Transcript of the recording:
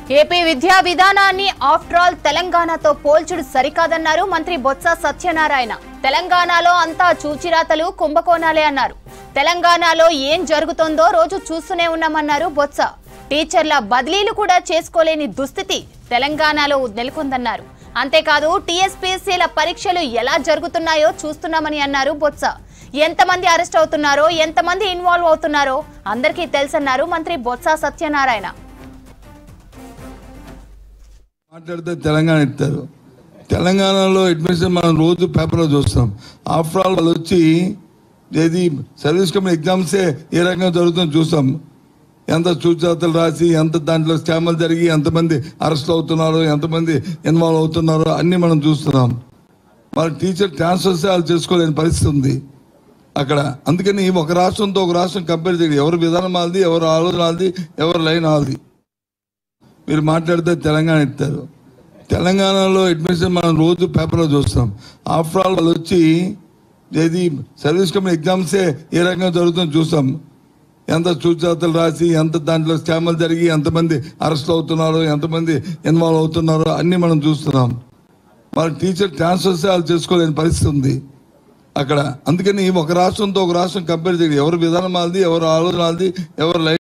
AP విద్యా విధానాన్ని after all తెలంగాణతో పోల్చుడు సరికాదన్నారు మంత్రి బొత్స సత్యనారాయణ తెలంగాణలో అంతా చూచిరాతలు కుంభకోణాలే అన్నారు తెలంగాణలో ఏం జరుగుతోందో రోజు చూస్తూనే ఉన్నామన్నారు బొత్స టీచర్ల బదిలీలు కూడా చేసుకోలేని దుస్థితి తెలంగాణలో నెలకొందన్నారు అంతేకాదు టీఎస్పీఎస్సీల పరీక్షలు ఎలా జరుగుతున్నాయో చూస్తున్నామని అన్నారు బొత్స ఎంతమంది అరెస్ట్ అవుతున్నారో ఎంతమంది ఇన్వాల్వ్ అవుతున్నారో అందరికీ తెలుసన్నారు మంత్రి బొత్స సత్యనారాయణ మాట్లాడితే తెలంగాణ ఇస్తారు తెలంగాణలో అడ్మిషన్ మనం రోజు పేపర్లో చూస్తాం ఆఫ్టర్ ఆల్ వాళ్ళు వచ్చి ఏది సర్వీస్ కమిషన్ ఎగ్జామ్సే ఏ రకంగా జరుగుతుందో చూస్తాం ఎంత సూచనలు రాసి ఎంత దాంట్లో స్కామ్లు జరిగి ఎంతమంది అరెస్ట్ అవుతున్నారో ఎంతమంది ఇన్వాల్వ్ అవుతున్నారో అన్నీ మనం చూస్తున్నాం వాళ్ళ టీచర్ ట్రాన్స్ఫర్స్ వాళ్ళు చేసుకోలేని పరిస్థితి ఉంది అక్కడ అందుకని ఒక రాష్ట్రంతో ఒక రాష్ట్రం కంపేర్ చేయదు ఎవరి విధానం వాళ్ళది ఎవరి ఆలోచన వాళ్ళది ఎవరి లైన్ వాళ్ళది మీరు మాట్లాడితే తెలంగాణ ఇస్తారు తెలంగాణలో అడ్మిషన్ మనం రోజు పేపర్లో చూస్తాం ఆఫ్టర్ ఆల్ వాళ్ళు వచ్చి ఏది సర్వీస్ కమిషన్ ఎగ్జామ్సే ఏ రకంగా జరుగుతుందో చూస్తాం ఎంత సూచనలు రాసి ఎంత దాంట్లో స్కామ్లు జరిగి ఎంతమంది అరెస్ట్ అవుతున్నారో ఎంతమంది ఇన్వాల్వ్ అవుతున్నారో అన్నీ మనం చూస్తున్నాం వాళ్ళ టీచర్ ట్రాన్స్ఫర్స్ వాళ్ళు చేసుకోలేని పరిస్థితి ఉంది అక్కడ అందుకని ఒక రాష్ట్రంతో ఒక రాష్ట్రం కంపేర్ చేయదు ఎవరి విధానం వాళ్ళది ఎవరి ఆలోచన వాళ్ళది ఎవరి లైన్